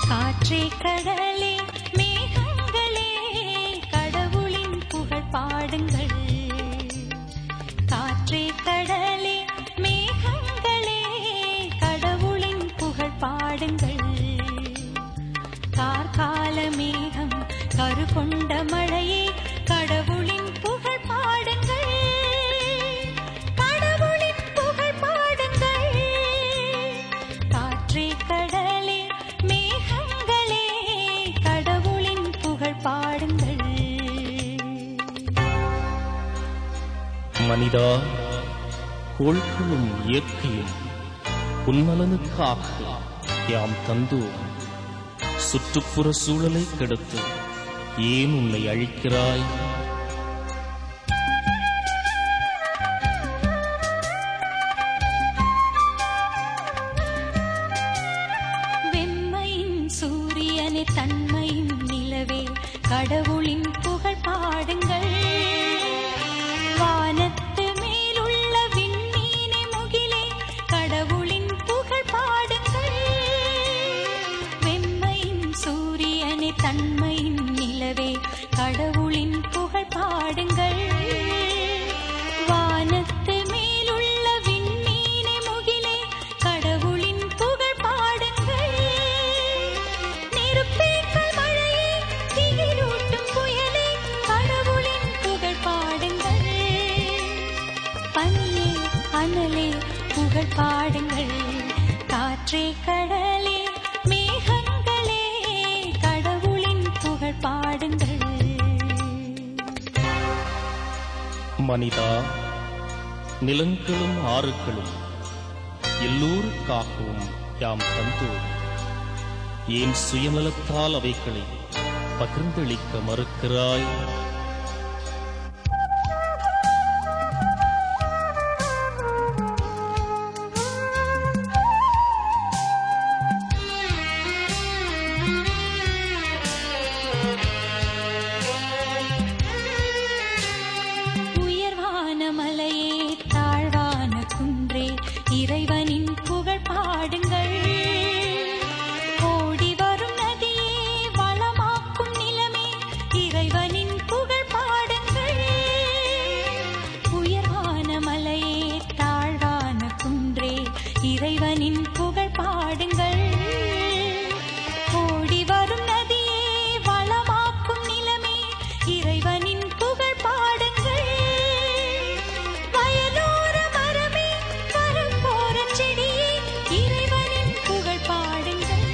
காற்றே கடலே மேகங்களே கடவுளின் புகழ் பாடுங்கள் காற்றே கடலே மேகங்களே கடவுளின் புகழ் பாடுங்கள் கார்கால மேகம் கரு கொண்ட மழையே கடவுளின் புகழ் பாடுங்கள் கடவுளின் புகழ் பாடுங்கள் காற்றே கடலே மேகங்களே கடவுளின் புகழ் பாடுங்கள் மனிதா கோள்களும் இயற்கையும் உன்னலனுக்காக யாம் தந்தோம் சுற்றுப்புற சூழலை கெடுத்து ஏன் உன்னை அழிக்கிறாய் வெம்மையின் சூரியனே தன்மையின் நிலவே கடவுளின் புகழ் பாடுங்கள் வானத்து மேலுள்ள விண்மீனே முகிலே கடவுளின் புகழ் பாடுங்கள் வெம்மையின் சூரியனே தன்மையின் நிலவே கடவுளின் புகழ் பாடுங்கள் வானத்து மேலுள்ள விண்மீனே முகிலே கடவுளின் புகழ் பாடுங்கள் நெருப்பேக்கள் மழையே திகிலூட்டும் புயலே கடவுளின் புகழ் பாடுங்கள் பனியே அனலே புகழ் பாடுங்கள் காற்றே கடலே மேகங்களே கடவுளின் புகழ் பாடுங்கள் மனிதா நிலங்களும் ஆறுகளும் எல்லோருக்காகவும் யாம் தந்தோம் ஏன் சுயநலத்தால் அவைகளை பகிர்ந்தளிக்க மறுக்கிறாய் உயர்வான மலையே தாழ்வான குன்றே இறைவனின் புகழ் பாடுங்கள் ஓடி வரும் நதியே வளமாக்கும் நிலமே இறைவனின் புகழ் பாடுங்கள் உயர்வான மலையே தாழ்வான குன்றே இறைவனின் புகழ் பாடுங்கள் ஓடி வரும் நதியே வளமாக்கும் நிலமே இறைவனின் புகழ் பாடுங்கள் வயலோர மரமே வரப்போர செடியே இறைவனின் புகழ் பாடுங்கள்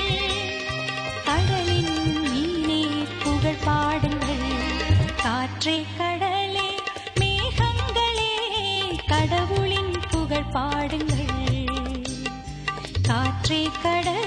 கடலின் மீனே புகழ் பாடுங்கள் காற்றே கடலே மேகங்களே கடவுளின் புகழ் பாடுங்கள் காற்றே கடலே